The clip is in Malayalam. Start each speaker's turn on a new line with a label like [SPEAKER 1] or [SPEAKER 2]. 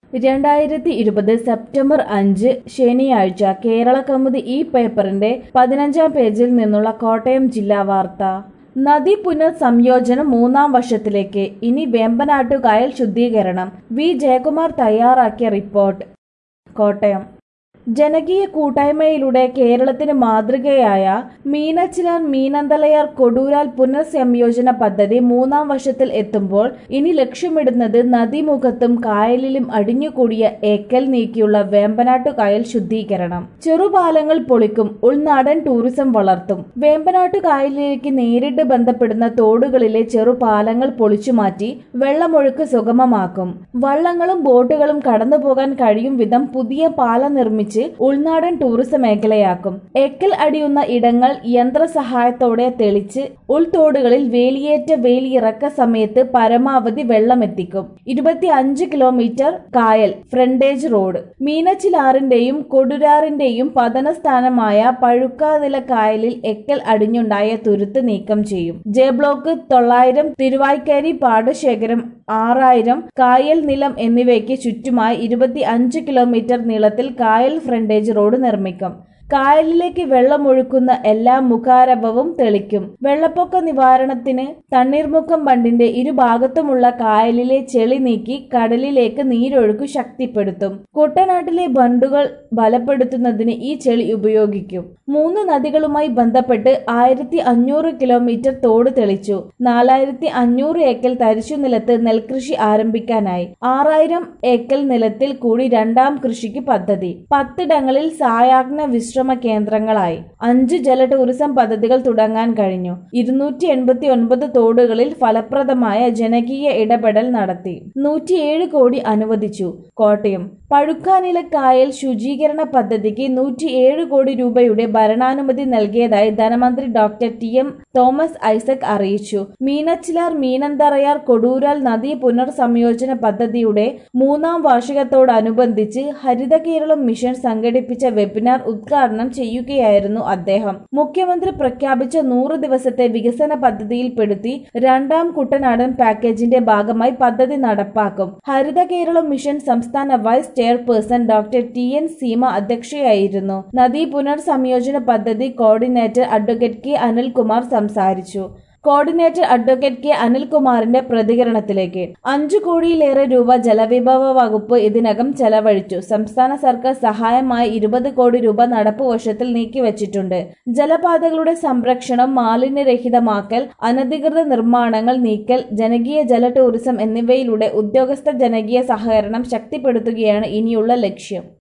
[SPEAKER 1] രണ്ടായിരത്തി ഇരുപത് സെപ്റ്റംബർ അഞ്ച് ശനിയാഴ്ച കേരള കൗമുദി ഈ പേപ്പറിന്റെ പതിനഞ്ചാം പേജിൽ നിന്നുള്ള കോട്ടയം ജില്ലാ വാർത്ത നദി പുനർസംയോജനം മൂന്നാം വർഷത്തിലേക്ക് ഇനി വേമ്പനാട്ടുകായൽ ശുദ്ധീകരണം വി ജയകുമാർ തയ്യാറാക്കിയ റിപ്പോർട്ട് കോട്ടയം ജനകീയ കൂട്ടായ്മയിലൂടെ കേരളത്തിന് മാതൃകയായ മീനച്ചിലാർ മീനന്തലയാർ കൊടൂരാൽ പുനർസംയോജന പദ്ധതി മൂന്നാം വർഷത്തിൽ എത്തുമ്പോൾ ഇനി ലക്ഷ്യമിടുന്നത് നദീമുഖത്തും കായലിലും അടിഞ്ഞുകൂടിയ ഏക്കൽ നീക്കിയുള്ള വേമ്പനാട്ടു കായൽ ശുദ്ധീകരണം ചെറുപാലങ്ങൾ പൊളിക്കും ഉൾനാടൻ ടൂറിസം വളർത്തും വേമ്പനാട്ടു കായലിലേക്ക് നേരിട്ട് ബന്ധപ്പെടുന്ന തോടുകളിലെ ചെറുപാലങ്ങൾ പൊളിച്ചുമാറ്റി വെള്ളമൊഴുക്ക് സുഗമമാക്കും വള്ളങ്ങളും ബോട്ടുകളും കടന്നുപോകാൻ കഴിയും വിധം പുതിയ പാലം നിർമ്മിച്ച് ഉൾനാടൻ ടൂറിസം മേഖലയാക്കും എക്കൽ അടിയുന്ന ഇടങ്ങൾ യന്ത്രസഹായത്തോടെ തെളിച്ച് ഉൾത്തോടുകളിൽ വേലിയേറ്റ വേലിയിറക്ക സമയത്ത് പരമാവധി വെള്ളമെത്തിക്കും ഇരുപത്തി അഞ്ച് കിലോമീറ്റർ കായൽ ഫ്രണ്ടേജ് റോഡ് മീനച്ചിലാറിന്റെയും കൊടുരാറിന്റെയും പതനസ്ഥാനമായ പഴുക്കാതില കായലിൽ എക്കൽ അടിഞ്ഞുണ്ടായ തുരുത്ത് നീക്കം ചെയ്യും ജെ ബ്ലോക്ക് തൊള്ളായിരം തിരുവായ്ക്കാരി പാടശേഖരം ആറായിരം കായൽ നിലം എന്നിവയ്ക്ക് ചുറ്റുമായി ഇരുപത്തി അഞ്ച് കിലോമീറ്റർ നീളത്തിൽ കായൽ ഫ്രണ്ടേജ് റോഡ് നിർമ്മിക്കും കായലിലേക്ക് വെള്ളമൊഴുക്കുന്ന എല്ലാ മുഖാരവവും തെളിക്കും വെള്ളപ്പൊക്ക നിവാരണത്തിന് തണ്ണീർമുക്കം ബണ്ടിന്റെ ഇരുഭാഗത്തുമുള്ള കായലിലെ ചെളി നീക്കി കടലിലേക്ക് നീരൊഴുക്കു ശക്തിപ്പെടുത്തും കുട്ടനാട്ടിലെ ബണ്ടുകൾ ബലപ്പെടുത്തുന്നതിന് ഈ ചെളി ഉപയോഗിക്കും മൂന്ന് നദികളുമായി ബന്ധപ്പെട്ട് ആയിരത്തി അഞ്ഞൂറ് കിലോമീറ്റർ തോട് തെളിച്ചു നാലായിരത്തി അഞ്ഞൂറ് ഏക്കൽ തരിശു നിലത്ത് നെൽകൃഷി ആരംഭിക്കാനായി ആറായിരം ഏക്കൽ നിലത്തിൽ കൂടി രണ്ടാം കൃഷിക്ക് പദ്ധതി പത്തിടങ്ങളിൽ സായാജ്ഞ വിശ്രമ കേന്ദ്രങ്ങളായി അഞ്ച് ജല ടൂറിസം പദ്ധതികൾ തുടങ്ങാൻ കഴിഞ്ഞു ഇരുന്നൂറ്റി എൺപത്തി ഒൻപത് തോടുകളിൽ ഫലപ്രദമായ ജനകീയ ഇടപെടൽ നടത്തി നൂറ്റിയേഴ് കോടി അനുവദിച്ചു കോട്ടയം പഴുക്കാനില കായൽ ശുചീകരണ പദ്ധതിക്ക് നൂറ്റിയേഴ് കോടി രൂപയുടെ ഭരണാനുമതി നൽകിയതായി ധനമന്ത്രി doctor T M Thomas Isaac അറിയിച്ചു മീനച്ചിലാർ മീനന്തറയാർ കൊടൂരാൽ നദീ പുനർസംയോജന പദ്ധതിയുടെ മൂന്നാം വാർഷികത്തോടനുബന്ധിച്ച് ഹരിത കേരളം മിഷൻ സംഘടിപ്പിച്ച വെബിനാർ ഉദ്ഘാടനം ചെയ്യുകയായിരുന്നു അദ്ദേഹം മുഖ്യമന്ത്രി പ്രഖ്യാപിച്ച നൂറ് ദിവസത്തെ വികസന പദ്ധതിയിൽപ്പെടുത്തി രണ്ടാം കുട്ടനാടൻ പാക്കേജിന്റെ ഭാഗമായി പദ്ധതി നടപ്പാക്കും ഹരിത കേരളം മിഷൻ സംസ്ഥാന vice chairperson doctor T N Seema അധ്യക്ഷയായിരുന്നു നദീ പുനർസംയോജന പദ്ധതി കോർഡിനേറ്റർ അഡ്വക്കേറ്റ് കെ അനിൽകുമാർ സംസാരിച്ചു കോർഡിനേറ്റർ അഡ്വക്കേറ്റ് കെ അനിൽകുമാറിന്റെ പ്രതികരണത്തിലേക്ക് അഞ്ചു കോടിയിലേറെ രൂപ ജലവിഭവ വകുപ്പ് ഇതിനകം ചെലവഴിച്ചു സംസ്ഥാന സർക്കാർ സഹായമായി ഇരുപത് കോടി രൂപ നടപ്പ് വർഷത്തിൽ നീക്കിവച്ചിട്ടുണ്ട് ജലപാതകളുടെ സംരക്ഷണം മാലിന്യരഹിതമാക്കൽ അനധികൃത നിർമ്മാണങ്ങൾ നീക്കൽ ജനകീയ ജല ടൂറിസം എന്നിവയിലൂടെ ഉദ്യോഗസ്ഥ ജനകീയ സഹകരണം ശക്തിപ്പെടുത്തുകയാണ് ഇനിയുള്ള ലക്ഷ്യം